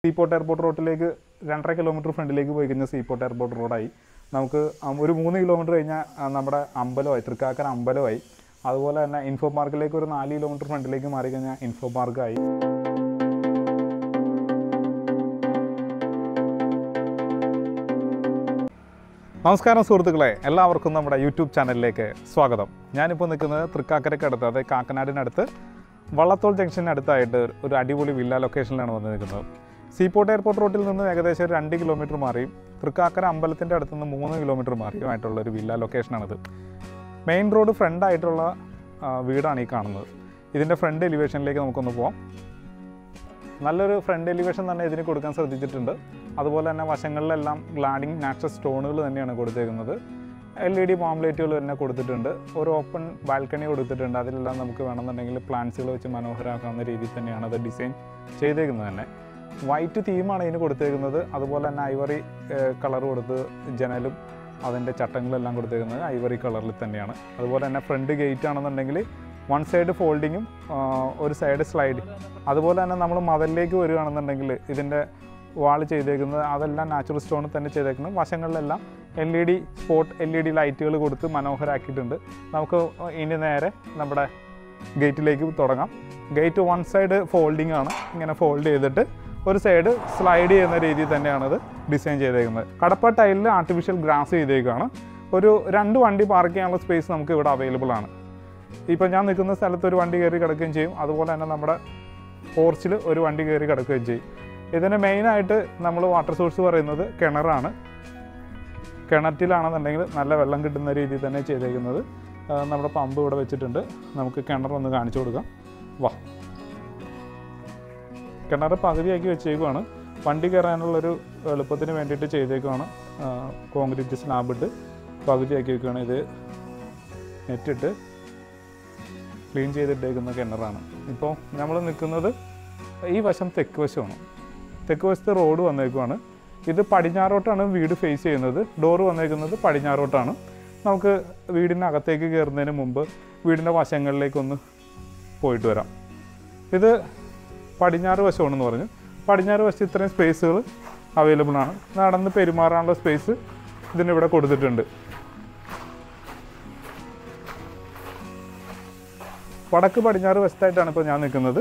seaport airport റോഡിലേക്ക് രണ്ടര kilometre ഫ്രണ്ടിലേക്ക് പോയി കഴിഞ്ഞാൽ സീപോർട്ട് എയർപോർട്ട് റോഡായി നമുക്ക് അം- ഒരു മൂന്ന് കിലോമീറ്റർ കഴിഞ്ഞാൽ ആ, നമ്മുടെ അമ്പലമായി തൃക്കാക്കര അമ്പലമായി അതുപോലെ തന്നെ ഇൻഫോ പാർക്കിലേക്ക് ഒരു നാല് കിലോമീറ്റർ ഫ്രണ്ടിലേക്ക് മാറി കഴിഞ്ഞാൽ ഇൻഫോ പാർക്കായി നമസ്കാരം സുഹൃത്തുക്കളെ എല്ലാവർക്കും നമ്മുടെ യൂട്യൂബ് ചാനലിലേക്ക് സ്വാഗതം ഞാനിപ്പോൾ നിൽക്കുന്നത് തൃക്കാക്കരയ്ക്കടുത്ത് അതായത് കാക്കനാടിനടുത്ത് വള്ളത്തോൾ ജംഗ്ഷനടുത്തായിട്ട് ഒരു അടിപൊളി വില്ല ലൊക്കേഷനിലാണ് വന്ന് നിൽക്കുന്നത് സീപോർട്ട് എയർപോർട്ട് റോഡിൽ നിന്ന് ഏകദേശം ഒരു രണ്ട് കിലോമീറ്റർ മാറിയും തൃക്കാക്കര അമ്പലത്തിൻ്റെ അടുത്ത് നിന്ന് മൂന്ന് കിലോമീറ്റർ മാറിയുമായിട്ടുള്ള ഒരു വില്ല ലൊക്കേഷനാണിത് മെയിൻ റോഡ് ഫ്രണ്ടായിട്ടുള്ള ആ, വീടാണ് ഈ കാണുന്നത് ഇതിൻ്റെ ഫ്രണ്ട് എലിവേഷനിലേക്ക് നമുക്കൊന്ന് പോവാം നല്ലൊരു ഫ്രണ്ട് എലിവേഷൻ തന്നെ ഇതിന് കൊടുക്കാൻ ശ്രദ്ധിച്ചിട്ടുണ്ട് അതുപോലെ തന്നെ വശങ്ങളിലെല്ലാം ഗ്ലാഡിങ് നാച്ചുറൽ സ്റ്റോണുകൾ തന്നെയാണ് കൊടുത്തേക്കുന്നത് എൽ ഇ ഡി പോംപ്ലേറ്റുകൾ തന്നെ കൊടുത്തിട്ടുണ്ട് ഒരു ഓപ്പൺ ബാൽക്കണി കൊടുത്തിട്ടുണ്ട് അതിലെല്ലാം നമുക്ക് വേണമെന്നുണ്ടെങ്കിൽ പ്ലാന്റ്സുകൾ വെച്ച് മനോഹരമാക്കാവുന്ന രീതിയിൽ തന്നെയാണ് അത് ഡിസൈൻ ചെയ്തേക്കുന്നത് തന്നെ വൈറ്റ് തീമാണ് ഇതിന് കൊടുത്തേക്കുന്നത് അതുപോലെ തന്നെ ഐവറി കളർ കൊടുത്ത് ജനലും അതിൻ്റെ ചട്ടങ്ങളെല്ലാം കൊടുത്തേക്കുന്നത് ഐവറി കളറിൽ തന്നെയാണ് അതുപോലെ തന്നെ ഫ്രണ്ട് ഗേറ്റ് ആണെന്നുണ്ടെങ്കിൽ വൺ സൈഡ് ഫോൾഡിങ്ങും ഒരു സൈഡ് സ്ലൈഡ് അതുപോലെ തന്നെ നമ്മൾ മതിലിലേക്ക് വരികയാണെന്നുണ്ടെങ്കിൽ ഇതിൻ്റെ വാൾ ചെയ്തേക്കുന്നത് അതെല്ലാം നാച്ചുറൽ സ്റ്റോണിൽ തന്നെ ചെയ്തേക്കുന്നത് വശങ്ങളിലെല്ലാം L E D spot L E D ലൈറ്റുകൾ കൊടുത്ത് മനോഹരമാക്കിയിട്ടുണ്ട് നമുക്ക് ഇനി നേരെ നമ്മുടെ ഗേറ്റിലേക്ക് തുടങ്ങാം ഗേറ്റ് വൺ സൈഡ് ഫോൾഡിംഗ് ആണ് ഇങ്ങനെ ഫോൾഡ് ചെയ്തിട്ട് ഒരു സൈഡ് സ്ലൈഡ് ചെയ്യുന്ന രീതിയിൽ തന്നെയാണത് ഡിസൈൻ ചെയ്തേക്കുന്നത് കടപ്പ ടൈലിൽ ആർട്ടിഫിഷ്യൽ ഗ്രാസ് ചെയ്തേക്കാണ് ഒരു രണ്ട് വണ്ടി പാർക്ക് ചെയ്യാനുള്ള സ്പേസ് നമുക്ക് ഇവിടെ അവൈലബിൾ ആണ് ഇപ്പം ഞാൻ നിൽക്കുന്ന സ്ഥലത്ത് ഒരു വണ്ടി കയറി കിടക്കുകയും ചെയ്യും അതുപോലെ തന്നെ നമ്മുടെ പോർച്ചിൽ ഒരു വണ്ടി കയറി കിടക്കുകയും ചെയ്യും ഇതിന് മെയിനായിട്ട് നമ്മൾ വാട്ടർ സോഴ്സ് പറയുന്നത് കിണറാണ് കിണറ്റിലാണെന്നുണ്ടെങ്കിൽ നല്ല വെള്ളം കിട്ടുന്ന രീതിയിൽ തന്നെ ചെയ്തേക്കുന്നത് ആ, നമ്മുടെ പമ്പ് ഇവിടെ വെച്ചിട്ടുണ്ട് നമുക്ക് കിണറൊന്ന് കാണിച്ചു കൊടുക്കാം വാ കിണർ പകുതിയാക്കി വെച്ചേക്കുവാണ് വണ്ടി കയറാനുള്ളൊരു എളുപ്പത്തിന് വേണ്ടിയിട്ട് ചെയ്തേക്കുവാണ് കോൺക്രീറ്റ് സ്ലാബ് ഇട്ട് പകുതിയാക്കി വെക്കുകയാണ് ഇത് നെറ്റിട്ട് ക്ലീൻ ചെയ്തിട്ടേക്കുന്ന കിണറാണ് ഇപ്പോൾ നമ്മൾ നിൽക്കുന്നത് ഈ വശം തെക്ക് വശമാണ് തെക്ക് വശത്ത് റോഡ് വന്നേക്കുവാണ് ഇത് പടിഞ്ഞാറോട്ടാണ് വീട് ഫേസ് ചെയ്യുന്നത് ഡോറ് വന്നേക്കുന്നത് പടിഞ്ഞാറോട്ടാണ് നമുക്ക് വീടിനകത്തേക്ക് കയറുന്നതിന് മുമ്പ് വീടിൻ്റെ വശങ്ങളിലേക്കൊന്ന് പോയിട്ട് വരാം ഇത് പടിഞ്ഞാറ് വശമാണെന്ന് പറഞ്ഞു പടിഞ്ഞാറ് വശത്ത് ഇത്രയും സ്പേസുകൾ അവൈലബിൾ ആണ് നടന്ന് പെരുമാറാനുള്ള സ്പേസ് ഇതിനിവിടെ കൊടുത്തിട്ടുണ്ട് വടക്ക് പടിഞ്ഞാറ് വശത്തായിട്ടാണ് ഇപ്പോൾ ഞാൻ നിൽക്കുന്നത്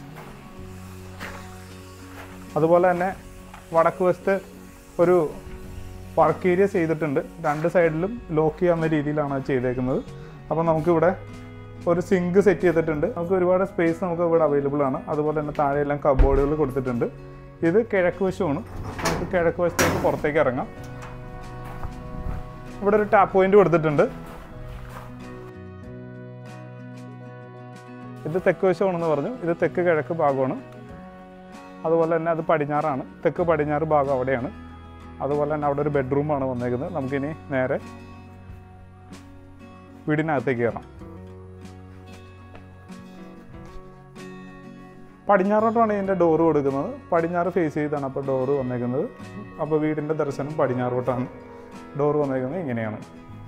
അതുപോലെ തന്നെ വടക്ക് വശത്ത് ഒരു വർക്ക് ഏരിയ ചെയ്തിട്ടുണ്ട് രണ്ട് സൈഡിലും ലോക്ക് ചെയ്യാവുന്ന രീതിയിലാണ് അത് ചെയ്തേക്കുന്നത് അപ്പോൾ നമുക്കിവിടെ ഒരു സിങ്ക് സെറ്റ് ചെയ്തിട്ടുണ്ട് നമുക്ക് ഒരുപാട് സ്പേസ് നമുക്ക് ഇവിടെ അവൈലബിൾ ആണ് അതുപോലെ തന്നെ താഴെയെല്ലാം കബോർഡുകൾ കൊടുത്തിട്ടുണ്ട് ഇത് കിഴക്ക് വശമാണ് നമുക്ക് കിഴക്ക് വശത്തേക്ക് പുറത്തേക്ക് ഇറങ്ങാം ഇവിടെ ഒരു ടാപ്പ് പോയിന്റ് കൊടുത്തിട്ടുണ്ട് ഇത് തെക്ക് വശമാണെന്ന് പറഞ്ഞു ഇത് തെക്ക് കിഴക്ക് ഭാഗമാണ് അതുപോലെ തന്നെ അത് പടിഞ്ഞാറാണ് തെക്ക് പടിഞ്ഞാറ് ഭാഗം അവിടെയാണ് അതുപോലെ തന്നെ അവിടെ ഒരു ബെഡ്റൂമാണ് വന്നേക്കുന്നത് നമുക്കിനി നേരെ വീടിനകത്തേക്ക് കയറാം പടിഞ്ഞാറോട്ടാണ് ഇതിൻ്റെ ഡോറ് കൊടുക്കുന്നത് പടിഞ്ഞാറ് ഫേസ് ചെയ്താണ് അപ്പോൾ ഡോറ് വന്നേക്കുന്നത് അപ്പോൾ വീടിൻ്റെ ദർശനം പടിഞ്ഞാറോട്ടാണ് ഡോറ് വന്നേക്കുന്നത് ഇങ്ങനെയാണ്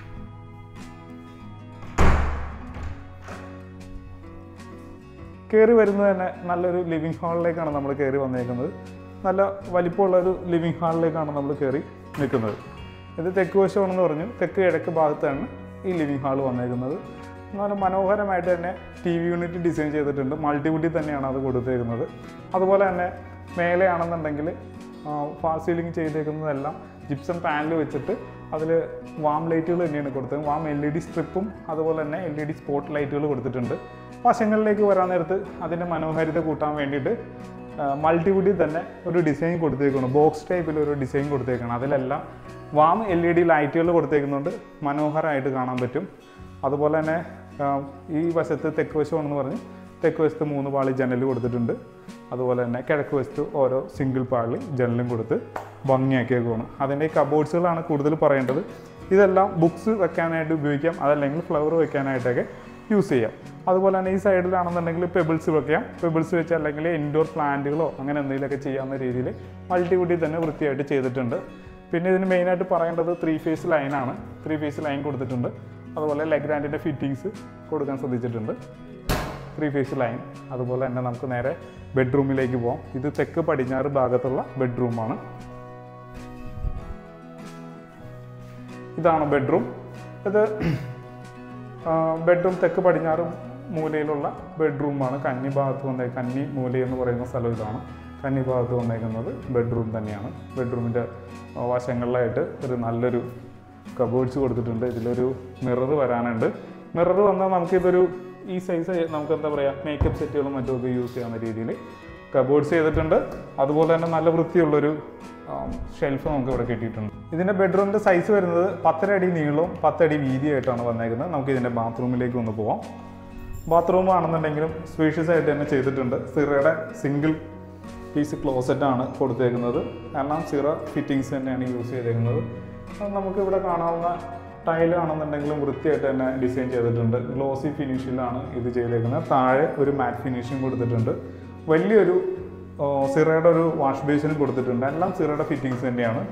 കയറി വരുന്നത് തന്നെ നല്ലൊരു ലിവിങ് ഹാളിലേക്കാണ് നമ്മൾ കയറി വന്നേക്കുന്നത് നല്ല വലിപ്പമുള്ള ഒരു ലിവിങ് ഹാളിലേക്കാണ് നമ്മൾ കയറി നിൽക്കുന്നത് ഇത് തെക്ക് വശമാണെന്ന് പറഞ്ഞു തെക്ക് കിഴക്ക് ഭാഗത്താണ് ഈ ലിവിങ് ഹാൾ വന്നേക്കുന്നത് നല്ല മനോഹരമായിട്ട് തന്നെ ടി വി യൂണിറ്റ് ഡിസൈൻ ചെയ്തിട്ടുണ്ട് മൾട്ടിവുഡി തന്നെയാണ് അത് കൊടുത്തേക്കുന്നത് അതുപോലെ തന്നെ മേലെയാണെന്നുണ്ടെങ്കിൽ ഫാൾ സീലിംഗ് ചെയ്തേക്കുന്നതെല്ലാം ജിപ്സം പാനൽ വെച്ചിട്ട് അതിൽ വാം ലൈറ്റുകൾ തന്നെയാണ് കൊടുത്തത് വാം എൽ ഇ ഡി സ്ട്രിപ്പും അതുപോലെ തന്നെ എൽ ഇ ഡി സ്പോട്ട് ലൈറ്റുകൾ കൊടുത്തിട്ടുണ്ട് വശങ്ങളിലേക്ക് വരാൻ നേരത്ത് അതിൻ്റെ മനോഹാരിത കൂട്ടാൻ വേണ്ടിയിട്ട് മൾട്ടിവുഡിൽ തന്നെ ഒരു ഡിസൈൻ കൊടുത്തേക്കണം ബോക്സ് ടൈപ്പിൽ ഒരു ഡിസൈൻ കൊടുത്തേക്കണം അതിലെല്ലാം വാം എൽ ഇ ഡി ലൈറ്റുകൾ കൊടുത്തേക്കുന്നുണ്ട് മനോഹരമായിട്ട് കാണാൻ പറ്റും അതുപോലെ തന്നെ ആ, ഈ വശത്ത് തെക്ക് വശമാണെന്ന് പറഞ്ഞ് തെക്ക് വശത്ത് മൂന്ന് പാളി ജനൽ കൊടുത്തിട്ടുണ്ട് അതുപോലെ തന്നെ കിഴക്ക് വശത്ത് ഓരോ സിംഗിൾ പാളി ജനലും കൊടുത്ത് ഭംഗിയാക്കിയേക്കുവാണ് അതിൻ്റെ ഈ കബോർഡ്സുകളാണ് കൂടുതൽ പറയേണ്ടത് ഇതെല്ലാം ബുക്സ് വെക്കാനായിട്ട് ഉപയോഗിക്കാം അതല്ലെങ്കിൽ ഫ്ലവർ വെക്കാനായിട്ടൊക്കെ യൂസ് ചെയ്യാം അതുപോലെ തന്നെ ഈ സൈഡിലാണെന്നുണ്ടെങ്കിൽ പെബിൾസ് വെക്കാം പെബിൾസ് വെച്ച് അല്ലെങ്കിൽ ഇൻഡോർ പ്ലാന്റുകളോ അങ്ങനെ എന്തെങ്കിലുമൊക്കെ ചെയ്യാവുന്ന രീതിയിൽ മൾട്ടിവുഡിൽ തന്നെ വൃത്തിയായിട്ട് ചെയ്തിട്ടുണ്ട് പിന്നെ ഇതിന് മെയിനായിട്ട് പറയേണ്ടത് ത്രീ ഫേസ് ലൈനാണ് ത്രീ ഫേസ് ലൈൻ കൊടുത്തിട്ടുണ്ട് അതുപോലെ ലെഗ്രാൻഡിൻ്റെ ഫിറ്റിങ്സ് കൊടുക്കാൻ ശ്രദ്ധിച്ചിട്ടുണ്ട് ത്രീ ഫേസ് ലൈൻ അതുപോലെ തന്നെ നമുക്ക് നേരെ ബെഡ്റൂമിലേക്ക് പോകാം ഇത് തെക്ക് പടിഞ്ഞാറ് ഭാഗത്തുള്ള ബെഡ്റൂമാണ് ഇതാണ് ബെഡ്റൂം ഇത് ബെഡ്റൂം തെക്ക് പടിഞ്ഞാറ് മൂലയിലുള്ള ബെഡ്റൂമാണ് കന്നി ഭാഗത്ത് വന്നേ കന്നി മൂല എന്ന് പറയുന്ന സ്ഥലം ഇതാണ് കന്നി ഭാഗത്ത് വന്നേക്കുന്നത് ബെഡ്റൂം തന്നെയാണ് ബെഡ്റൂമിൻ്റെ വശങ്ങളിലായിട്ട് ഒരു നല്ലൊരു കബോർഡ്സ് കൊടുത്തിട്ടുണ്ട് ഇതിലൊരു മിറർ വരാനുണ്ട് മിറർ വന്നാൽ നമുക്കിതൊരു ഈ സൈസ് നമുക്ക് എന്താ പറയുക മേക്കപ്പ് സെറ്റുകളും മറ്റുമൊക്കെ യൂസ് ചെയ്യാവുന്ന രീതിയിൽ കബോർഡ്സ് ചെയ്തിട്ടുണ്ട് അതുപോലെ തന്നെ നല്ല വൃത്തിയുള്ളൊരു ഷെൽഫ് നമുക്ക് ഇവിടെ കിട്ടിയിട്ടുണ്ട് ഇതിൻ്റെ ബെഡ്റൂമിൻ്റെ സൈസ് വരുന്നത് പത്തര അടി നീളവും പത്തടി വീതിയായിട്ടാണ് വന്നേക്കുന്നത് നമുക്ക് ഇതിൻ്റെ ബാത്റൂമിലേക്ക് ഒന്ന് പോവാം ബാത്റൂം ആണെന്നുണ്ടെങ്കിലും സ്പേഷ്യസ് ആയിട്ട് തന്നെ ചെയ്തിട്ടുണ്ട് സിറയുടെ സിംഗിൾ പീസ് ക്ലോസറ്റ് ആണ് കൊടുത്തേക്കുന്നത് എല്ലാം സിറ ഫിറ്റിങ്സ് തന്നെയാണ് യൂസ് ചെയ്തേക്കുന്നത് അത് നമുക്ക് ഇവിടെ കാണാവുന്ന ടൈൽ ആണെന്നുണ്ടെങ്കിലും വൃത്തിയായിട്ട് തന്നെ ഡിസൈൻ ചെയ്തിട്ടുണ്ട് ഗ്ലോസി ഫിനിഷിലാണ് ഇത് ചെയ്തേക്കുന്നത് താഴെ ഒരു മാറ്റ് ഫിനിഷിങ് കൊടുത്തിട്ടുണ്ട് വലിയൊരു ഓ, സിറയുടെ ഒരു വാഷ് ബേസിനും കൊടുത്തിട്ടുണ്ട് എല്ലാം സിറയുടെ ഫിറ്റിങ്സ് തന്നെയാണ്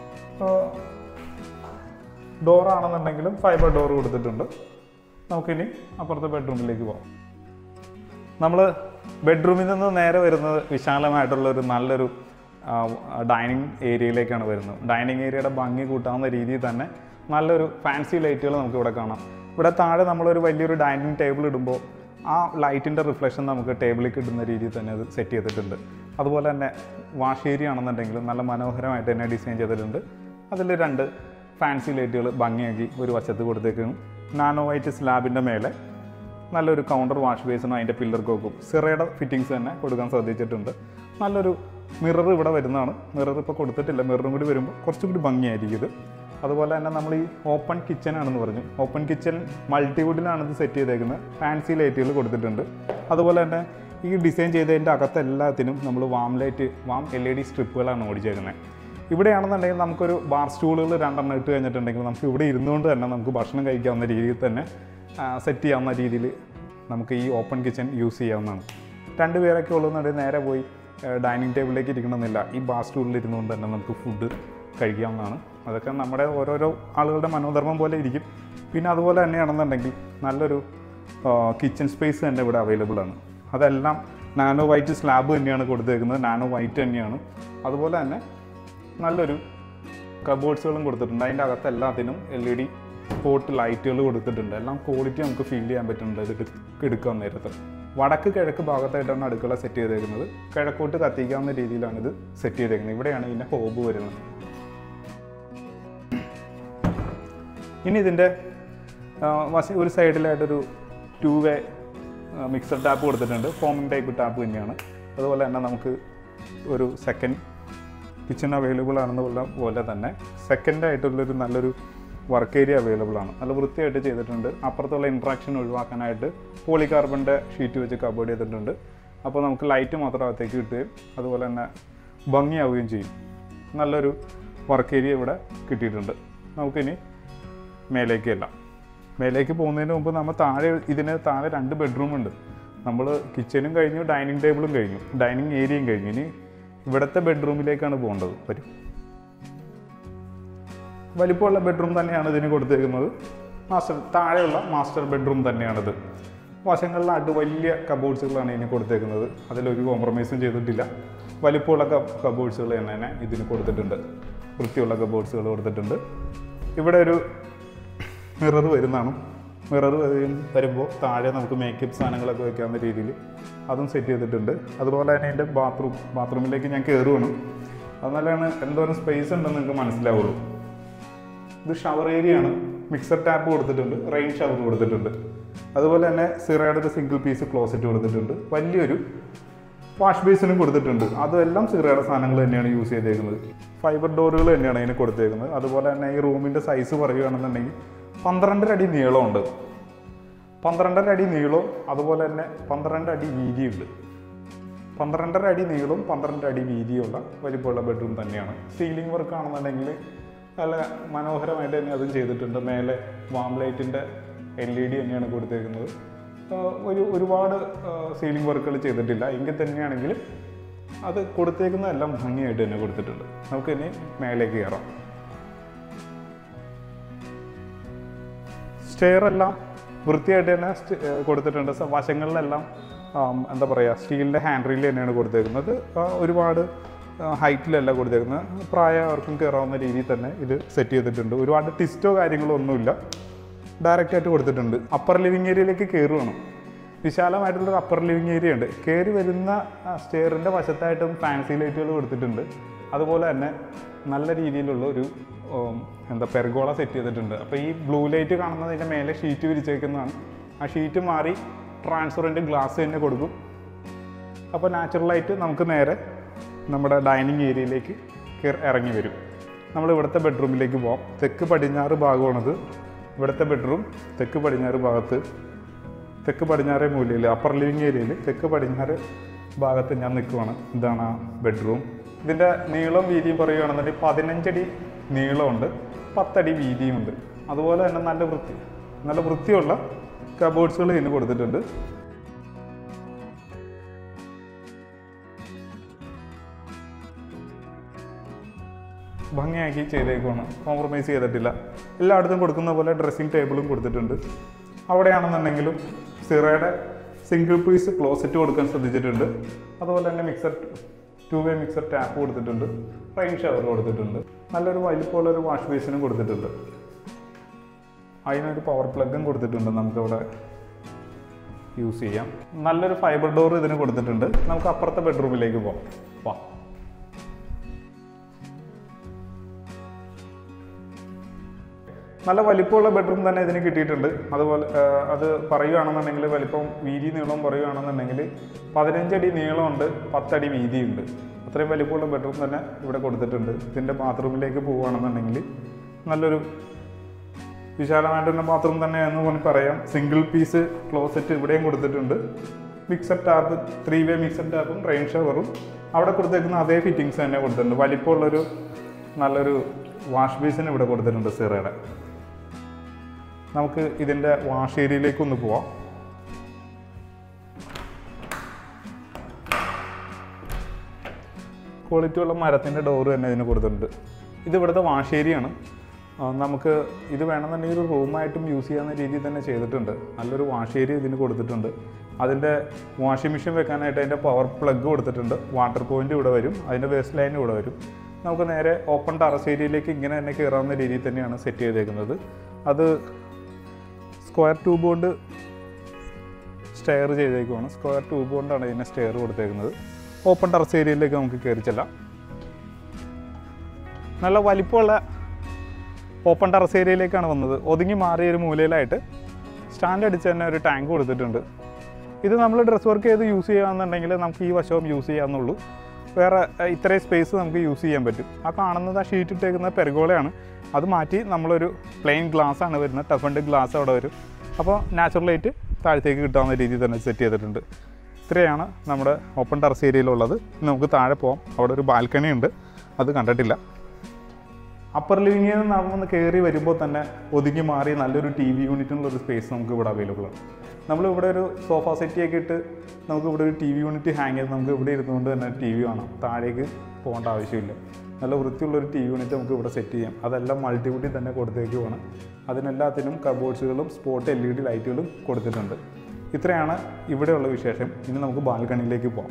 ഡോർ ആണെന്നുണ്ടെങ്കിലും ഫൈബർ ഡോർ കൊടുത്തിട്ടുണ്ട് നമുക്കിനി അപ്പുറത്തെ ബെഡ്റൂമിലേക്ക് പോകാം നമ്മൾ ബെഡ്റൂമിൽ നിന്ന് നേരെ വരുന്നത് വിശാലമായിട്ടുള്ള ഒരു നല്ലൊരു ഡൈനിങ് ഏരിയയിലേക്കാണ് വരുന്നത് ഡൈനിങ് ഏരിയയുടെ ഭംഗി കൂട്ടാവുന്ന രീതിയിൽ തന്നെ നല്ലൊരു ഫാൻസി ലൈറ്റുകൾ നമുക്ക് ഇവിടെ കാണാം ഇവിടെ താഴെ നമ്മളൊരു വലിയൊരു ഡൈനിങ് ടേബിൾ ഇടുമ്പോൾ ആ ലൈറ്റിൻ്റെ റിഫ്ലക്ഷൻ നമുക്ക് ടേബിളിൽ കിട്ടുന്ന രീതിയിൽ തന്നെ അത് സെറ്റ് ചെയ്തിട്ടുണ്ട് അതുപോലെ തന്നെ വാഷ് ഏരിയ ആണെന്നുണ്ടെങ്കിലും നല്ല മനോഹരമായിട്ട് തന്നെ ഡിസൈൻ ചെയ്തിട്ടുണ്ട് അതിൽ രണ്ട് ഫാൻസി ലൈറ്റുകൾ ഭംഗിയാക്കി ഒരു വശത്ത് കൊടുത്തേക്കുന്നു നാനോ വൈറ്റ് സ്ലാബിൻ്റെ മേലെ നല്ലൊരു കൗണ്ടർ വാഷ് ബേസിനും അതിൻ്റെ പില്ലർ കോക്കും സിറയുടെ ഫിറ്റിങ്സ് തന്നെ കൊടുക്കാൻ ശ്രദ്ധിച്ചിട്ടുണ്ട് നല്ലൊരു മിറർ ഇവിടെ വരുന്നതാണ് മിറർ ഇപ്പോൾ കൊടുത്തിട്ടില്ല മിററും കൂടി വരുമ്പോൾ കുറച്ചും കൂടി ഭംഗിയായിരിക്കും ഇത് അതുപോലെ തന്നെ നമ്മൾ ഈ ഓപ്പൺ കിച്ചൺ ആണെന്ന് പറഞ്ഞു ഓപ്പൺ കിച്ചൺ മൾട്ടിവുഡിലാണ് ഇത് സെറ്റ് ചെയ്തേക്കുന്നത് ഫാൻസി ലൈറ്റുകൾ കൊടുത്തിട്ടുണ്ട് അതുപോലെ തന്നെ ഈ ഡിസൈൻ ചെയ്തതിൻ്റെ അകത്ത് എല്ലാത്തിനും നമ്മൾ warm light warm L E D സ്ട്രിപ്പുകളാണ് ഓടിച്ചേക്കുന്നത് ഇവിടെയാണെന്നുണ്ടെങ്കിൽ നമുക്കൊരു ബാർ സ്റ്റൂളുകൾ രണ്ടെണ്ണം ഇട്ട് കഴിഞ്ഞിട്ടുണ്ടെങ്കിൽ നമുക്ക് ഇവിടെ ഇരുന്നുകൊണ്ട് തന്നെ നമുക്ക് ഭക്ഷണം കഴിക്കാവുന്ന രീതിയിൽ തന്നെ സെറ്റ് ചെയ്യാവുന്ന രീതിയിൽ നമുക്ക് ഈ ഓപ്പൺ കിച്ചൺ യൂസ് ചെയ്യാവുന്നതാണ് രണ്ട് പേരൊക്കെ ഉള്ളതെന്നുണ്ടെങ്കിൽ നേരെ പോയി ഡൈനിങ് ടേബിളിലേക്ക് ഇരിക്കണമെന്നില്ല ഈ ബാർ സ്റ്റൂളിൽ ഇരുന്നുകൊണ്ട് തന്നെ നമുക്ക് ഫുഡ് കഴിക്കാവുന്നതാണ് അതൊക്കെ നമ്മുടെ ഓരോരോ ആളുകളുടെ മനോധർമ്മം പോലെ ഇരിക്കും പിന്നെ അതുപോലെ തന്നെയാണെന്നുണ്ടെങ്കിൽ നല്ലൊരു കിച്ചൺ സ്പേസ് തന്നെ ഇവിടെ അവൈലബിൾ ആണ് അതെല്ലാം നാനോ വൈറ്റ് സ്ലാബ് തന്നെയാണ് കൊടുത്തേക്കുന്നത് നാനോ വൈറ്റ് തന്നെയാണ് അതുപോലെ തന്നെ നല്ലൊരു കബോർഡ്സുകളും കൊടുത്തിട്ടുണ്ട് അതിൻ്റെ അകത്ത് എല്ലാത്തിനും എൽ ഇ ഡി സ്പോട്ട് ലൈറ്റുകൾ കൊടുത്തിട്ടുണ്ട് എല്ലാം ക്വാളിറ്റി നമുക്ക് ഫീൽ ചെയ്യാൻ പറ്റുന്നുണ്ട് ഇത് എടു- എടുക്കാൻ നേരത്ത് വടക്ക് കിഴക്ക് ഭാഗത്തായിട്ടാണ് അടുക്കള സെറ്റ് ചെയ്തേക്കുന്നത് കിഴക്കോട്ട് കത്തിക്കാവുന്ന രീതിയിലാണ് ഇത് സെറ്റ് ചെയ്തേക്കുന്നത് ഇവിടെയാണ് ഇതിൻ്റെ ഹോബ് വരുന്നത് ഇനി ഇതിൻ്റെ ആ, വശ ഒരു സൈഡിലായിട്ടൊരു ടു വേ മിക്സർ ടാപ്പ് കൊടുത്തിട്ടുണ്ട് ഫോമിംഗ് ടൈപ്പ് ടാപ്പ് തന്നെയാണ് അതുപോലെ തന്നെ നമുക്ക് ഒരു സെക്കൻഡ് കിച്ചൺ അവൈലബിൾ ആണെന്ന് പോലെ പോലെ തന്നെ സെക്കൻഡ് ആയിട്ടുള്ളൊരു നല്ലൊരു വർക്ക് ഏരിയ അവൈലബിൾ ആണ് നല്ല വൃത്തിയായിട്ട് ചെയ്തിട്ടുണ്ട് അപ്പുറത്തുള്ള ഇൻട്രാക്ഷൻ ഒഴിവാക്കാനായിട്ട് പോളികാർബണിൻ്റെ ഷീറ്റ് വെച്ച് കബോർഡ് ചെയ്തിട്ടുണ്ട് അപ്പോൾ നമുക്ക് ലൈറ്റ് മാത്രം അകത്തേക്ക് കിട്ടുകയും അതുപോലെ തന്നെ ഭംഗിയാവുകയും ചെയ്യും നല്ലൊരു വർക്ക് ഏരിയ ഇവിടെ കിട്ടിയിട്ടുണ്ട് നമുക്കിനി മേലേക്ക് എല്ലാം മേലേക്ക് പോകുന്നതിന് മുമ്പ് നമ്മൾ താഴെ ഇതിന് താഴെ രണ്ട് ബെഡ്റൂം ഉണ്ട് നമ്മൾ കിച്ചനും കഴിഞ്ഞു ഡൈനിങ് ടേബിളും കഴിഞ്ഞു ഡൈനിങ് ഏരിയയും കഴിഞ്ഞു ഇനി ഇവിടുത്തെ ബെഡ്റൂമിലേക്കാണ് പോകേണ്ടത് വരും വലിപ്പമുള്ള ബെഡ്റൂം തന്നെയാണ് ഇതിന് കൊടുത്തേക്കുന്നത് മാസ്റ്റർ താഴെയുള്ള മാസ്റ്റർ ബെഡ്റൂം തന്നെയാണിത് വശങ്ങളിലായിട്ട് വലിയ കബോർഡ്സുകളാണ് ഇതിന് കൊടുത്തേക്കുന്നത് അതിലൊരു കോംപ്രമൈസും ചെയ്തിട്ടില്ല വലിപ്പമുള്ള കബോർഡ്സുകൾ തന്നെ ഇതിന് കൊടുത്തിട്ടുണ്ട് വൃത്തിയുള്ള കബോർഡ്സുകൾ കൊടുത്തിട്ടുണ്ട് ഇവിടെ ഒരു മിറർ വരുന്നതാണ് മിറർ വരുമ്പോൾ താഴെ നമുക്ക് മേക്കപ്പ് സാധനങ്ങളൊക്കെ വെക്കാവുന്ന രീതിയിൽ അതും സെറ്റ് ചെയ്തിട്ടുണ്ട് അതുപോലെ തന്നെ എൻ്റെ ബാത്റൂം ബാത്റൂമിലേക്ക് ഞാൻ കയറുവാണ് അതുപോലെയാണ് എന്തോരം സ്പേസ് ഉണ്ടെന്ന് നിങ്ങൾക്ക് മനസ്സിലാവുള്ളൂ ഇത് ഷവർ ഏരിയ ആണ് മിക്സർ ടാപ്പ് കൊടുത്തിട്ടുണ്ട് റെയിൻ ഷവർ കൊടുത്തിട്ടുണ്ട് അതുപോലെ തന്നെ സിറയുടെ ഒരു സിംഗിൾ പീസ് ക്ലോസറ്റ് കൊടുത്തിട്ടുണ്ട് വലിയൊരു വാഷ് ബേസിനും കൊടുത്തിട്ടുണ്ട് അതെല്ലാം സിറയുടെ സാധനങ്ങൾ തന്നെയാണ് യൂസ് ചെയ്തേക്കുന്നത് ഫൈബർ ഡോറുകൾ തന്നെയാണ് അതിന് കൊടുത്തേക്കുന്നത് അതുപോലെ തന്നെ ഈ റൂമിൻ്റെ സൈസ് പറയുകയാണെന്നുണ്ടെങ്കിൽ പന്ത്രണ്ടര അടി നീളമുണ്ട് പന്ത്രണ്ടര അടി നീളവും അതുപോലെ തന്നെ പന്ത്രണ്ട് അടി വീതിയുണ്ട് പന്ത്രണ്ടര അടി നീളവും പന്ത്രണ്ട് അടി വീതിയുള്ള വലിപ്പമുള്ള ബെഡ്റൂം തന്നെയാണ് സീലിംഗ് വർക്ക് ആണെന്നുണ്ടെങ്കിൽ നല്ല മനോഹരമായിട്ട് തന്നെ അതും ചെയ്തിട്ടുണ്ട് മേലെ വാം ലൈറ്റിൻ്റെ എൽ ഇ ഡി തന്നെയാണ് കൊടുത്തേക്കുന്നത് ആ, ഒരു ഒരുപാട് സീലിംഗ് വർക്കുകൾ ചെയ്തിട്ടില്ല എങ്കിൽ തന്നെയാണെങ്കിൽ അത് കൊടുത്തേക്കുന്നതെല്ലാം ഭംഗിയായിട്ട് തന്നെ കൊടുത്തിട്ടുണ്ട് നമുക്ക് ഇനി മേലേക്ക് കയറാം സ്റ്റെയർ എല്ലാം വൃത്തിയായിട്ട് തന്നെ സ്റ്റ്- ഏ, കൊടുത്തിട്ടുണ്ട് സ- വശങ്ങളിലെല്ലാം ആം, എന്താ പറയുക സ്റ്റീലിൻ്റെ ഹാൻഡ് റീൽ തന്നെയാണ് കൊടുത്തേക്കുന്നത് ആ, ഒരുപാട് ഹൈറ്റിലല്ല കൊടുത്തേക്കുന്നത് പ്രായമാർക്കും കയറാവുന്ന രീതിയിൽ തന്നെ ഇത് സെറ്റ് ചെയ്തിട്ടുണ്ട് ഒരുപാട് ടിസ്റ്റോ കാര്യങ്ങളോ ഒന്നുമില്ല ഡയറക്റ്റ് ആയിട്ട് കൊടുത്തിട്ടുണ്ട് അപ്പർ ലിവിങ് ഏരിയയിലേക്ക് കയറുവാണ് വിശാലമായിട്ടുള്ളൊരു അപ്പർ ലിവിങ് ഏരിയ ഉണ്ട് കയറി വരുന്ന സ്റ്റെയറിൻ്റെ വശത്തായിട്ടും ഫാൻസി ലൈറ്റുകൾ കൊടുത്തിട്ടുണ്ട് അതുപോലെ തന്നെ നല്ല രീതിയിലുള്ള ഒരു ഉം, എന്താ പെർഗോള സെറ്റ് ചെയ്തിട്ടുണ്ട് അപ്പോൾ ഈ ബ്ലൂ ലൈറ്റ് കാണുന്നതിൻ്റെ മേലെ ഷീറ്റ് വിരിച്ചേക്കുന്നതാണ് ആ ഷീറ്റ് മാറി ട്രാൻസ്പറൻറ്റ് ഗ്ലാസ് തന്നെ കൊടുക്കും അപ്പോൾ നാച്ചുറലായിട്ട് നമുക്ക് നേരെ നമ്മുടെ ഡൈനിങ് ഏരിയയിലേക്ക് കയറി ഇറങ്ങി വരും നമ്മൾ ഇവിടുത്തെ ബെഡ്റൂമിലേക്ക് പോകാം തെക്ക് പടിഞ്ഞാറ് ഭാഗമാണത് ഇവിടുത്തെ ബെഡ്റൂം തെക്ക് പടിഞ്ഞാറ് ഭാഗത്ത് തെക്ക് പടിഞ്ഞാറേ മൂലയിൽ അപ്പർ ലിവിങ് ഏരിയയിൽ തെക്ക് പടിഞ്ഞാറ് ഭാഗത്ത് ഞാൻ നിൽക്കുവാണ് ഇതാണ് ആ ബെഡ്റൂം ഇതിൻ്റെ നീളം വീതിയും പറയുകയാണെന്നുണ്ടെങ്കിൽ പതിനഞ്ചടി നീളമുണ്ട് പത്തടി വീതിയുമുണ്ട് അതുപോലെ തന്നെ നല്ല വൃത്തി നല്ല വൃത്തിയുള്ള കബോർഡ്സുകൾ ഇതിന് കൊടുത്തിട്ടുണ്ട് ഭംഗിയാക്കി ചെയ്തേക്കുവാണ് കോംപ്രമൈസ് ചെയ്തിട്ടില്ല എല്ലായിടത്തും കൊടുക്കുന്ന പോലെ ഡ്രസ്സിംഗ് ടേബിളും കൊടുത്തിട്ടുണ്ട് അവിടെയാണെന്നുണ്ടെങ്കിലും സിറയുടെ സിംഗിൾ പീസ് ക്ലോസറ്റ് കൊടുക്കാൻ ശ്രദ്ധിച്ചിട്ടുണ്ട് അതുപോലെ തന്നെ mixer two way mixer tap കൊടുത്തിട്ടുണ്ട് റെയിൻ ഷവർ കൊടുത്തിട്ടുണ്ട് നല്ലൊരു വലിപ്പമുള്ളൊരു വാഷ് ബേസിനും കൊടുത്തിട്ടുണ്ട് അതിനൊരു പവർ പ്ലഗും കൊടുത്തിട്ടുണ്ട് നമുക്കവിടെ യൂസ് ചെയ്യാം നല്ലൊരു ഫൈബർ ഡോർ ഇതിന് കൊടുത്തിട്ടുണ്ട് നമുക്ക് അപ്പുറത്തെ ബെഡ്റൂമിലേക്ക് പോകാം വാ നല്ല വലിപ്പമുള്ള ബെഡ്റൂം തന്നെ ഇതിന് കിട്ടിയിട്ടുണ്ട് അതുപോലെ ആ, അത് പറയുകയാണെന്നുണ്ടെങ്കിൽ വലിപ്പം വീതി നീളം പറയുകയാണെന്നുണ്ടെങ്കിൽ പതിനഞ്ചടി നീളമുണ്ട് പത്തടി വീതിയുണ്ട് അത്രയും വലിപ്പമുള്ള ബെഡ്റൂം തന്നെ ഇവിടെ കൊടുത്തിട്ടുണ്ട് ഇതിൻ്റെ ബാത്റൂമിലേക്ക് പോവുകയാണെന്നുണ്ടെങ്കിൽ നല്ലൊരു വിശാലമായിട്ടുള്ള ബാത്റൂം തന്നെ എന്ന് വേണമെങ്കിൽ പറയാം സിംഗിൾ പീസ് ക്ലോസറ്റ് ഇവിടെയും കൊടുത്തിട്ടുണ്ട് mixer tap three way mixer ടാപ്പും റെയിൻ ഷവറും അവിടെ കൊടുത്തേക്കുന്ന അതേ ഫിറ്റിങ്സ് തന്നെ കൊടുത്തിട്ടുണ്ട് വലിപ്പമുള്ളൊരു നല്ലൊരു വാഷ് ബേസിന് ഇവിടെ കൊടുത്തിട്ടുണ്ട് സിറയുടെ നമുക്ക് ഇതിൻ്റെ വാഷ് ഏരിയയിലേക്ക് ഒന്ന് പോവാം ക്വാളിറ്റി ഉള്ള മരത്തിൻ്റെ ഡോറ് തന്നെ ഇതിന് കൊടുത്തിട്ടുണ്ട് ഇത് ഇവിടുത്തെ വാഷ് ഏരിയയാണ് ആ, നമുക്ക് ഇത് വേണമെന്നുണ്ടെങ്കിൽ ഒരു റൂമായിട്ടും യൂസ് ചെയ്യാവുന്ന രീതിയിൽ തന്നെ ചെയ്തിട്ടുണ്ട് നല്ലൊരു വാഷ് ഏരിയ ഇതിന് കൊടുത്തിട്ടുണ്ട് അതിൻ്റെ വാഷിംഗ് മെഷീൻ വെക്കാനായിട്ട് അതിൻ്റെ പവർ പ്ലഗ് കൊടുത്തിട്ടുണ്ട് വാട്ടർ പോയിൻ്റ് ഇവിടെ വരും അതിൻ്റെ വേസ്റ്റ് ലൈൻ ഇവിടെ വരും നമുക്ക് നേരെ ഓപ്പൺ ടെറസ് ഏരിയയിലേക്ക് ഇങ്ങനെ തന്നെ കയറാവുന്ന രീതിയിൽ തന്നെയാണ് സെറ്റ് ചെയ്തേക്കുന്നത് അത് സ്ക്വയർ ട്യൂബ് കൊണ്ട് സ്റ്റെയർ ചെയ്തേക്കുവാണ് സ്ക്വയർ ട്യൂബ് കൊണ്ടാണ് ഇതിനെ സ്റ്റെയർ കൊടുത്തേക്കുന്നത് ഓപ്പൺ ടെറസ് ഏരിയയിലേക്ക് നമുക്ക് കയറി ചെല്ലാം നല്ല വലിപ്പമുള്ള ഓപ്പൺ ടെറസ് ഏരിയയിലേക്കാണ് വന്നത് ഒതുങ്ങി മാറിയ ഒരു മൂലയിലായിട്ട് സ്റ്റാൻഡ് അടിച്ച് തന്നെ ഒരു ടാങ്ക് കൊടുത്തിട്ടുണ്ട് ഇത് നമ്മൾ ഡ്രസ് വർക്ക് ചെയ്ത് യൂസ് ചെയ്യുകയാണെന്നുണ്ടെങ്കിൽ നമുക്ക് ഈ വശവും യൂസ് ചെയ്യാമെന്നുള്ളൂ വേറെ ഏഹ്, ഇത്രയും സ്പേസ് നമുക്ക് യൂസ് ചെയ്യാൻ പറ്റും ആ കാണുന്നത് ആ ഷീറ്റ് ഇട്ടേക്കുന്ന പെരഗോളയാണ് അത് മാറ്റി നമ്മളൊരു പ്ലെയിൻ ഗ്ലാസ് ആണ് വരുന്നത് ടഫണ്ട് ഗ്ലാസ് അവിടെ വരും അപ്പോൾ നാച്ചുറൽ ലൈറ്റ് താഴത്തേക്ക് കിട്ടാവുന്ന രീതിയിൽ തന്നെ സെറ്റ് ചെയ്തിട്ടുണ്ട് ഇത്രയാണ് നമ്മുടെ ഓപ്പൺ ടെറസ് ഏരിയയിലുള്ളത് ഇനി നമുക്ക് താഴെ പോകാം അവിടെ ഒരു ബാൽക്കണി ഉണ്ട് അത് കണ്ടിട്ടില്ല അപ്പർ ലിവിങ്ങിൽ നിന്ന് നമ്മൾ കയറി വരുമ്പോൾ തന്നെ ഒതുങ്ങി മാറി നല്ലൊരു ടി വി യൂണിറ്റിനുള്ള ഒരു സ്പേസ് നമുക്ക് ഇവിടെ അവൈലബിൾ ആണ് നമ്മൾ ഇവിടെ ഒരു സോഫ സെറ്റിയൊക്കെ ഇട്ട് നമുക്ക് ഇവിടെ ഒരു ടി വി യൂണിറ്റ് ഹാങ് ചെയ്ത് നമുക്ക് ഇവിടെ ഇരുന്നുകൊണ്ട് തന്നെ ടി വി കാണാം താഴേക്ക് പോകേണ്ട ആവശ്യമില്ല നല്ല വൃത്തിയുള്ള ഒരു ടി വി യൂണിറ്റ് നമുക്ക് ഇവിടെ സെറ്റ് ചെയ്യാം അതെല്ലാം മൾട്ടിവുഡിൽ തന്നെ കൊടുത്തേക്കുവാണ് അതിനെല്ലാത്തിനും കബോർഡ്സുകളും സ്പോട്ട് എൽ ഇ ഡി ലൈറ്റുകളും കൊടുത്തിട്ടുണ്ട് ഇത്രയാണ് ഇവിടെയുള്ള വിശേഷം ഇനി നമുക്ക് ബാൽക്കണിയിലേക്ക് പോകാം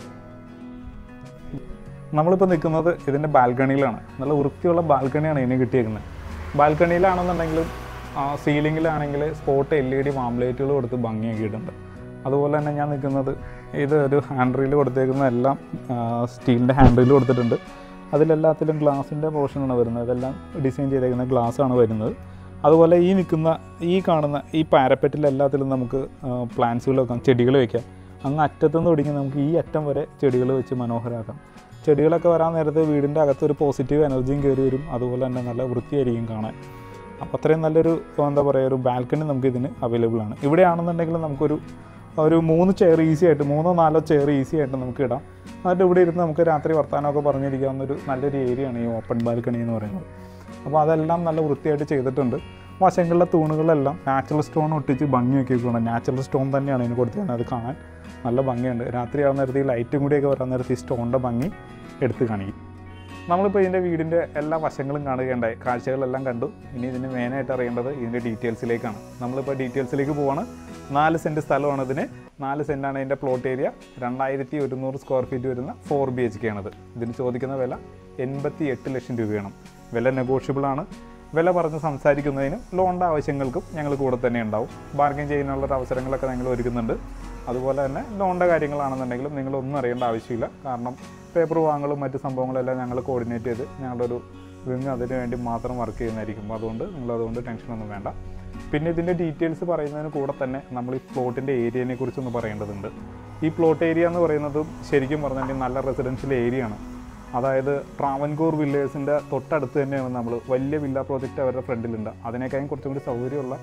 നമ്മളിപ്പോൾ നിൽക്കുന്നത് ഇതിൻ്റെ ബാൽക്കണിയിലാണ് നല്ല വൃത്തിയുള്ള ബാൽക്കണിയാണ് ഇതിന് കിട്ടിയേക്കുന്നത് ബാൽക്കണിയിലാണെന്നുണ്ടെങ്കിലും സീലിങ്ങിലാണെങ്കിൽ സ്പോട്ട് എൽ ഇ ഡി വാംലൈറ്റുകൾ കൊടുത്ത് ഭംഗിയാക്കിയിട്ടുണ്ട് അതുപോലെ തന്നെ ഞാൻ നിൽക്കുന്നത് ഇത് ഒരു ഹാൻഡ് റീൽ കൊടുത്തേക്കുന്ന എല്ലാം സ്റ്റീലിൻ്റെ ഹാൻഡ് റീൽ കൊടുത്തിട്ടുണ്ട് അതിലെല്ലാത്തിലും ഗ്ലാസിൻ്റെ പോർഷനാണ് വരുന്നത് ഇതെല്ലാം ഡിസൈൻ ചെയ്തേക്കുന്ന ഗ്ലാസ്സാണ് വരുന്നത് അതുപോലെ ഈ നിൽക്കുന്ന ഈ കാണുന്ന ഈ പാരപ്പറ്റിൽ എല്ലാത്തിലും നമുക്ക് പ്ലാന്റ്സുകൾ വെക്കാം ചെടികൾ വെക്കാം അങ്ങ് അറ്റത്തുനിന്ന് തുടങ്ങി നമുക്ക് ഈ അറ്റം വരെ ചെടികൾ വെച്ച് മനോഹരമാക്കാം ചെടികളൊക്കെ വരാൻ നേരത്ത് വീടിൻ്റെ അകത്ത് ഒരു പോസിറ്റീവ് എനർജിയും കയറി വരും അതുപോലെ തന്നെ നല്ല വൃത്തിയായിരിക്കും കാണാൻ അപ്പോൾ അത്രയും നല്ലൊരു എന്താ പറയുക ഒരു ബാൽക്കണി നമുക്ക് ഇതിന് അവൈലബിൾ ആണ് ഇവിടെയാണെന്നുണ്ടെങ്കിൽ നമുക്കൊരു ഒരു മൂന്ന് ചെയർ ഈസി ആയിട്ട് മൂന്നോ നാലോ ചെയർ ഈസി ആയിട്ട് നമുക്ക് ഇടാം എന്നിട്ട് ഇവിടെ ഇരുന്ന് നമുക്ക് രാത്രി വർത്തമാനമൊക്കെ പറഞ്ഞിരിക്കാവുന്ന ഒരു നല്ലൊരു ഏരിയയാണ് ഈ ഓപ്പൺ ബാൽക്കണി എന്ന് പറയുന്നത് അപ്പോൾ അതെല്ലാം നല്ല വൃത്തിയായിട്ട് ചെയ്തിട്ടുണ്ട് വശങ്ങളിലെ തൂണുകളെല്ലാം നാച്ചുറൽ സ്റ്റോൺ ഒട്ടിച്ച് ഭംഗിയൊക്കെ വെക്കണം നാച്ചുറൽ സ്റ്റോൺ തന്നെയാണ് ഇതിന് കൊടുത്തിരിക്കുന്നത് അത് കാണാൻ നല്ല ഭംഗിയുണ്ട് രാത്രി ആവുന്ന നേരത്ത് ഈ ലൈറ്റും കൂടിയൊക്കെ വരാൻ നേരത്ത് ഈ സ്റ്റോണിൻ്റെ ഭംഗി എടുത്ത് കാണിക്കും നമ്മളിപ്പോൾ ഇതിൻ്റെ വീടിൻ്റെ എല്ലാ വശങ്ങളും കാണുകയുണ്ടായി കാഴ്ചകളെല്ലാം കണ്ടു ഇനി ഇതിന് മെയിനായിട്ട് അറിയേണ്ടത് ഇതിൻ്റെ ഡീറ്റെയിൽസിലേക്കാണ് നമ്മളിപ്പോൾ ഡീറ്റെയിൽസിലേക്ക് പോവാണ് നാല് സെൻറ്റ് സ്ഥലമാണ് ഇതിന് നാല് സെൻറ്റാണ് ഇതിൻ്റെ പ്ലോട്ട് ഏരിയ രണ്ടായിരത്തി ഒരുന്നൂറ് സ്ക്വയർ ഫീറ്റ് വരുന്ന ഫോർ ബി എച്ച് കെ ആണത് ഇതിന് ചോദിക്കുന്ന വില എൺപത്തി എട്ട് ലക്ഷം രൂപയാണ് വില നെഗോഷ്യബിൾ ആണ് വില പറഞ്ഞ് സംസാരിക്കുന്നതിനും ലോണിൻ്റെ ആവശ്യങ്ങൾക്കും ഞങ്ങൾ കൂടെ തന്നെ ഉണ്ടാവും ബാർഗൈൻ ചെയ്യാനുള്ള ഒരു അവസരങ്ങളൊക്കെ ഞങ്ങൾ ഒരുക്കുന്നുണ്ട് അതുപോലെ തന്നെ ലോണിൻ്റെ കാര്യങ്ങളാണെന്നുണ്ടെങ്കിലും നിങ്ങളൊന്നും അറിയേണ്ട ആവശ്യമില്ല കാരണം പേപ്പർ വാങ്ങലും മറ്റ് സംഭവങ്ങളെല്ലാം ഞങ്ങൾ കോർഡിനേറ്റ് ചെയ്ത് ഞങ്ങളുടെ ഒരു വിങ് അതിന് വേണ്ടി മാത്രം വർക്ക് ചെയ്യുന്നതായിരിക്കും അപ്പോൾ അതുകൊണ്ട് നിങ്ങൾ അതുകൊണ്ട് ടെൻഷനൊന്നും വേണ്ട പിന്നെ ഇതിൻ്റെ ഡീറ്റെയിൽസ് പറയുന്നതിന് കൂടെ തന്നെ നമ്മൾ ഈ പ്ലോട്ടിൻ്റെ ഏരിയനെ കുറിച്ചൊന്ന് പറയേണ്ടതുണ്ട് ഈ പ്ലോട്ട് ഏരിയ എന്ന് പറയുന്നത് ശരിക്കും പറഞ്ഞിട്ടുണ്ടെങ്കിൽ നല്ല റെസിഡൻഷ്യൽ ഏരിയ ആണ് അതായത് ട്രാവൻകൂർ വില്ലേഴ്സിൻ്റെ തൊട്ടടുത്ത് തന്നെയാണ് നമ്മൾ വലിയ വില്ല പ്രോജക്റ്റ് അവരുടെ ഫ്രണ്ടിലുണ്ട് അതിനേക്കാളും കുറച്ചും കൂടി സൗകര്യമുള്ള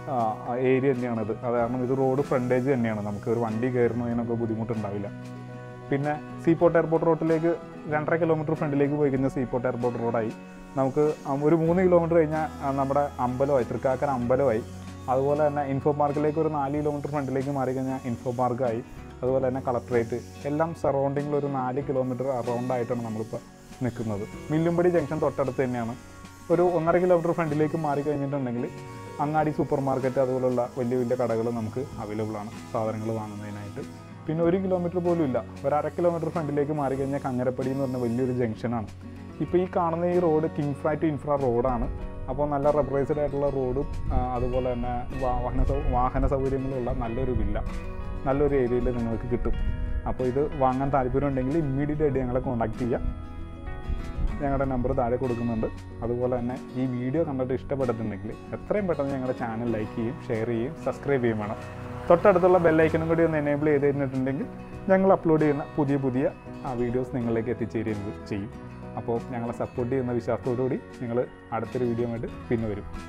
ഏരിയ തന്നെയാണിത് അത് കാരണം ഇത് റോഡ് ഫ്രണ്ടേജ് തന്നെയാണ് നമുക്ക് ഒരു വണ്ടി കയറുന്നതിനൊക്കെ ബുദ്ധിമുട്ടുണ്ടാവില്ല പിന്നെ സീപോർട്ട് എയർപോർട്ട് റോഡിലേക്ക് രണ്ടര കിലോമീറ്റർ ഫ്രണ്ടിലേക്ക് പോയി കഴിഞ്ഞാൽ സീപോർട്ട് എയർപോർട്ട് റോഡായി നമുക്ക് അം- ഒരു മൂന്ന് കിലോമീറ്റർ കഴിഞ്ഞാൽ ആ, നമ്മുടെ അമ്പലമായി തൃക്കാക്കര അമ്പലമായി അതുപോലെ തന്നെ ഇൻഫോ പാർക്കിലേക്ക് ഒരു നാല് കിലോമീറ്റർ ഫ്രണ്ടിലേക്ക് മാറി കഴിഞ്ഞാൽ ഇൻഫോ പാർക്കായി അതുപോലെ തന്നെ കളക്ട്രേറ്റ് എല്ലാം സറൗണ്ടിങ്ങിൽ ഒരു നാല് കിലോമീറ്റർ അറൗണ്ട് ആയിട്ടാണ് നമ്മളിപ്പോൾ നിൽക്കുന്നത് മില്ലുംപടി ജംഗ്ഷൻ തൊട്ടടുത്ത് തന്നെയാണ് ഒരു ഒന്നര കിലോമീറ്റർ ഫ്രണ്ടിലേക്ക് മാറി കഴിഞ്ഞിട്ടുണ്ടെങ്കിൽ അങ്ങാടി സൂപ്പർ മാർക്കറ്റ് അതുപോലുള്ള വലിയ വലിയ കടകൾ നമുക്ക് അവൈലബിൾ ആണ് സാധനങ്ങൾ വാങ്ങുന്നതിനായിട്ട് പിന്നെ ഒരു കിലോമീറ്റർ പോലും ഇല്ല ഒരു അര കിലോമീറ്റർ ഫ്രണ്ടിലേക്ക് മാറി കഴിഞ്ഞാൽ കങ്ങരപ്പടി എന്ന് പറഞ്ഞ വലിയൊരു ജംഗ്ഷനാണ് ഇപ്പോൾ ഈ കാണുന്ന ഈ റോഡ് കിങ് ഫ്രൈ ടു ഇൻഫ്ര റോഡാണ് അപ്പോൾ നല്ല റബ്ബറൈസ്ഡ് ആയിട്ടുള്ള റോഡും ആ, അതുപോലെ തന്നെ വാഹന സൗ വാഹന സൗകര്യങ്ങളുള്ള നല്ലൊരു വില്ല നല്ലൊരു ഏരിയയിൽ നിങ്ങൾക്ക് കിട്ടും അപ്പോൾ ഇത് വാങ്ങാൻ താല്പര്യമുണ്ടെങ്കിൽ ഇമ്മീഡിയറ്റ് ആയിട്ട് ഞങ്ങളെ കോൺടാക്ട് ചെയ്യുക ഞങ്ങളുടെ നമ്പർ താഴെ കൊടുക്കുന്നുണ്ട് അതുപോലെ തന്നെ ഈ വീഡിയോ കണ്ടിട്ട് ഇഷ്ടപ്പെട്ടിട്ടുണ്ടെങ്കിൽ എത്രയും പെട്ടെന്ന് ഞങ്ങളുടെ ചാനൽ ലൈക്ക് ചെയ്യും ഷെയർ ചെയ്യും സബ്സ്ക്രൈബ് ചെയ്യും വേണം തൊട്ടടുത്തുള്ള ബെല്ലൈക്കനും കൂടി ഒന്ന് എനേബിൾ ചെയ്ത് കഴിഞ്ഞിട്ടുണ്ടെങ്കിൽ ഞങ്ങൾ അപ്ലോഡ് ചെയ്യുന്ന പുതിയ പുതിയ വീഡിയോസ് നിങ്ങളിലേക്ക് എത്തിച്ചേരുകയും ചെയ്യും അപ്പോൾ ഞങ്ങളെ സപ്പോർട്ട് ചെയ്യുന്ന വിശ്വാസത്തോടു കൂടി നിങ്ങൾ അടുത്തൊരു വീഡിയോ ആയിട്ട് പിന്നെ വരും